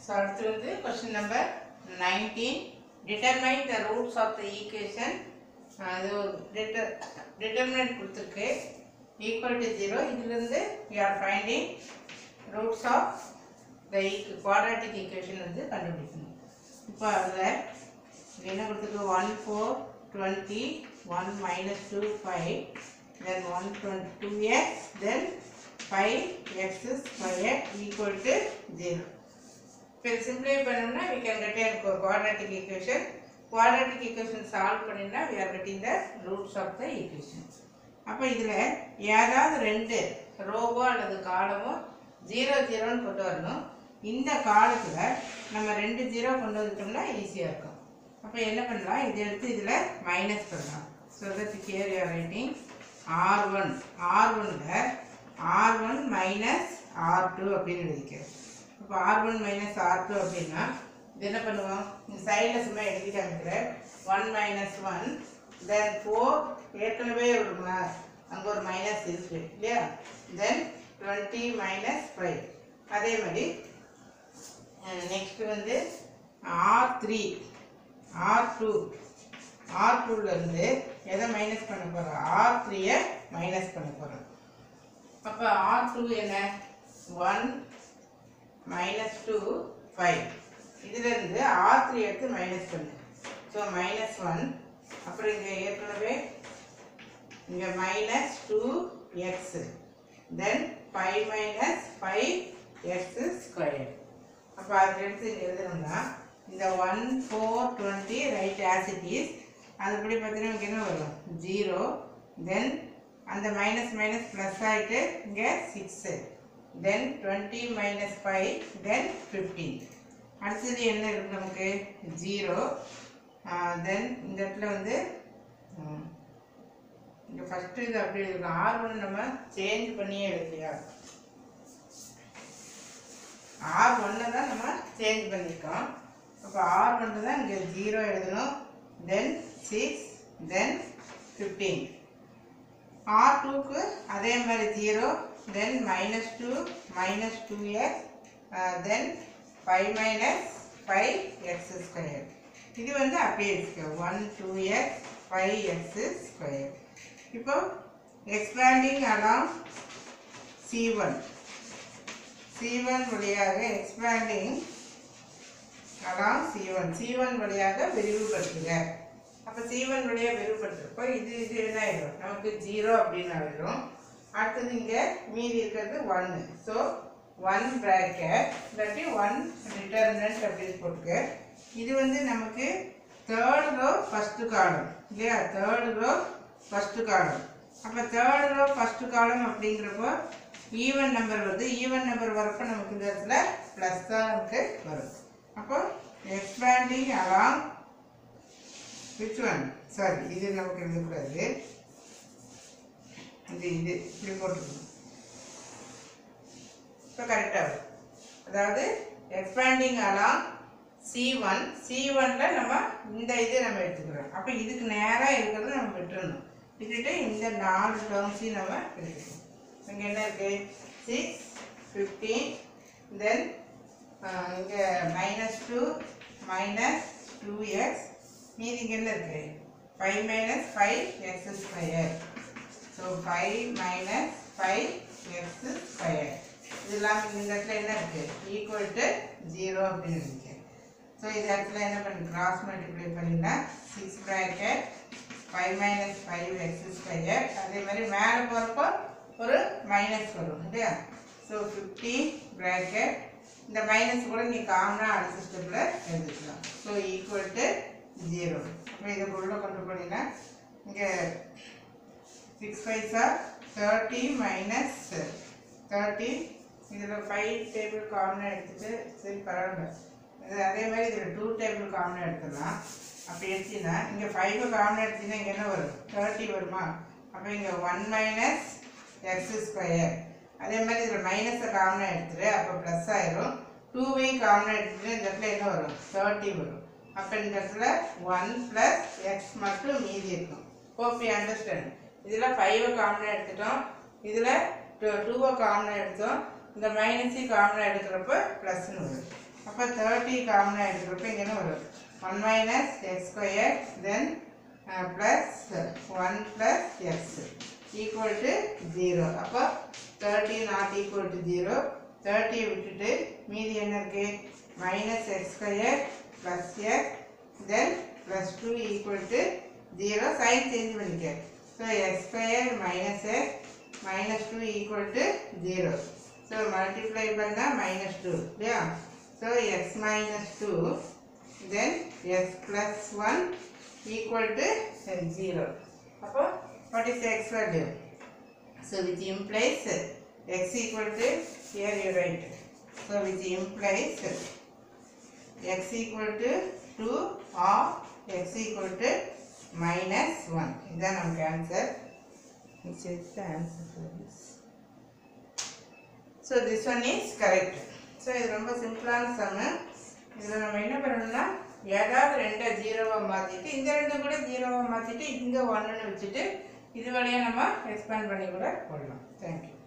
So அடுத்து வந்து question number nineteen determine the roots of the equation அது ஒரு டிட்டர் டிட்டர்மினன்ட் கொடுத்துருக்கு ஈக்குவல் டு ஜீரோ இதுலேருந்து we are finding roots of the equ quadratic equation வந்து கண்டுபிடிக்கணும் இப்போ அதில் என்ன கொடுத்துருக்கு one four twenty one minus two five then one twenty two x then five x square equal to zero இப்போ சிம்பிளை பண்ணோம்னா we can get a quadratic equation quadratic equation solve பண்ணினா we are getting the roots of the equation அப்போ இதில் ஏதாவது ரெண்டு ரோவோ அல்லது காலமோ zero ஜீரோன்னு கொண்டு வரணும் இந்த காலத்தில் நம்ம ரெண்டு ஜீரோ கொண்டு வந்துட்டோம்னா ஈஸியாக இருக்கும் அப்போ என்ன பண்ணலாம் இதை எடுத்து இதில் மைனஸ் பண்ணலாம் so that here you writing R one R ஒனில் R one minus R two அப்படின்னு எழுதிக்கிறேன் இப்போ R one minus R two அப்படின்னா இது என்ன பண்ணுவோம் இந்த சைடில் சும்மா எழுதி காமிக்கிறேன் one minus one then four ஏற்கனவே ஒரு அங்கே ஒரு மைனஸ் இருக்கு இல்லையா தென் டுவெண்ட்டி மைனஸ் ஃபைவ் அதே மாதிரி நெக்ஸ்ட் வந்து R three R two R டூலேருந்து எதை மைனஸ் பண்ண போகிறோம் ஆர் த்ரீயை மைனஸ் பண்ண போகிறோம் அப்போ ஆர் டூ என்ன ஒன் மைனஸ் டூ ஃபைவ் இதுலேருந்து ஆர் த்ரீ எடுத்து மைனஸ் பண்ணு ஸோ மைனஸ் ஒன் அப்புறம் இங்கே ஏற்கனவே இங்கே minus two x then five minus five x square அப்போ அதை எடுத்து இங்கே எழுதணும்னா இந்த ஒன் ஃபோர் டுவெண்ட்டி ரைட் ஆசிட்டிஸ் அதுபடி பார்த்தீங்கன்னா இங்கே என்ன வரும் ஜீரோ தென் அந்த மைனஸ் மைனஸ் ப்ளஸ் ஆகிட்டு இங்கே six then twenty minus five then fifteen அடுத்தது என்ன இருக்கு நமக்கு ஜீரோ தென் இந்த இடத்துல வந்து ம், இங்கே ஃபஸ்ட்டு இது அப்படி இருக்கும் ஆர் ஒன்று நம்ம சேஞ்ச் பண்ணியே எழுதலையா ஆர் ஒன்னை தான் நம்ம சேஞ்ச் பண்ணியிருக்கோம் அப்போ ஆர் ஒன்று தான் இங்கே ஜீரோ எழுதணும் then six then fifteen R டூக்கு அதே மாதிரி zero then minus two minus two x then five minus five x square இது வந்து அப்படியே இருக்கு one two x five x square இப்போ expanding along C one C one வழியாக expanding along C one C one வழியாக விரிவுபடுத்துக அப்போ C one வழியாக விரிவுபடுத்துறப்போ இது இது என்ன ஆயிடும் நமக்கு ஜீரோ அப்படின்னு ஆயிடும் அடுத்தது இங்கே மீதி இருக்கிறது ஒன்று ஸோ ஒன் ப்ராக்கெட் இல்லாட்டி ஒன் டிட்டர்மினன்ட் அப்படின்னு போட்டுக்க இது வந்து நமக்கு தேர்ட் ரோ ஃபஸ்ட்டு காலம் இல்லையா தேர்ட் ரோ ஃபஸ்ட்டு காலம் அப்போ தேர்ட் ரோ ஃபஸ்ட்டு காலம் அப்படிங்கிறப்போ ஈவன் நம்பர் வருது ஈவன் நம்பர் வரப்போ நமக்கு இந்த இடத்துல ப்ளஸ் தான் நமக்கு வரும் அப்போ expanding along which one sorry இது நமக்கு எழுதக்கூடாது இது இது இப்படி போட்டுக்கணும் இப்போ கரெக்டாக வரும் அதாவது expanding along C one C ஒனில் நம்ம இந்த இது நம்ம எடுத்துக்கிறோம் அப்போ இதுக்கு நேராக இருக்கிறத நம்ம விட்டுறணும் விட்டுட்டு இந்த நாலு டேர்ம்ஸையும் நம்ம எடுத்துக்கணும் இங்கே என்ன இருக்குது சிக்ஸ் ஃபிஃப்டீன் தென் இங்கே minus two minus two x மீதி இங்கே என்ன இருக்குது five minus five x square so five minus five x square இதெல்லாம் இந்த இடத்துல என்ன இருக்குது ஈக்குவல் டு ஜீரோ அப்படின்னு இருக்கு ஸோ இந்த இடத்துல என்ன பண்ணி கிராஸ் மல்டிப்ளை பண்ணினா six bracket five minus five x square அதே மாதிரி மேலே போகிறப்போ ஒரு மைனஸ் வரும் இல்லையா ஸோ ஃபிஃப்டி ப்ராக்கெட் இந்த மைனஸ் கூட நீ காமனாக அடுத்த ஸ்டெப்பில் எழுதிக்கலாம் ஸோ ஈக்குவல் டு ஜீரோ இப்போ இதை உள்ள கொண்டு போனீங்கன்னா இங்கே சிக்ஸ் ஃபைவ்ஸா தேர்ட்டி மைனஸ் தேர்ட்டி இதில் ஃபைவ் டேபிள் காமனாக எடுத்துட்டு சரி பரவாயில்ல இது அதே மாதிரி இதில் டூ டேபிள் காமனாக எடுத்துடலாம் அப்படி எடுத்தீங்கன்னா இங்கே ஃபைவ் காமனாக எடுத்தீங்கன்னா இங்கே என்ன வரும் தேர்ட்டி வருமா அப்போ இங்கே ஒன் மைனஸ் எக்ஸ் ஸ்கொயர் அதே மாதிரி இதில் மைனஸை காமனாக எடுத்துரு அப்போ ப்ளஸ் ஆயிரும் டூவையும் காமனாக எடுத்துட்டு இந்த இடத்துல என்ன வரும் தேர்ட்டி வரும் அப்போ இந்த இடத்துல ஒன் ப்ளஸ் எக்ஸ் மட்டும் மீதி இருக்கும் ஹோப் யூ அண்டர்ஸ்டாண்ட் இதில் ஃபைவை காமனாக எடுத்துட்டோம் இதில் டூவை காமனாக எடுத்தோம் இந்த மைனஸையும் காமனாக எடுக்கிறப்ப ப்ளஸ்னு வரும் அப்போ தேர்ட்டி காமனாக எடுக்கிறப்ப இங்கே என்ன வரும் one minus x square then plus one plus x equal to zero அப்போ thirty not equal to zero தேர்ட்டியை விட்டுட்டு மீதி என்ன இருக்கு minus x square plus x then plus two equal to zero sign change பண்ணிக்க so x square minus x minus two equal to zero so multiply பண்ணால் minus two இல்லையா so x minus two then x plus one equal to zero அப்போ what is x value so which implies x equal to here you right so which implies x equal to two or x equal to minus one இதுதான் நமக்கு answer which is the answer for this. So this one is correct. So இது ரொம்ப சிம்பிளான சம்மு இதில் நம்ம என்ன பண்ணணும்னா ஏதாவது ரெண்டை ஜீரோவாக மாற்றிட்டு இந்த ரெண்டு கூட ஜீரோவாக மாற்றிட்டு இங்கே ஒன்றுன்னு வச்சுட்டு இது வழியாக நம்ம எக்ஸ்பேண்ட் பண்ணி கூட போடலாம் தேங்க்யூ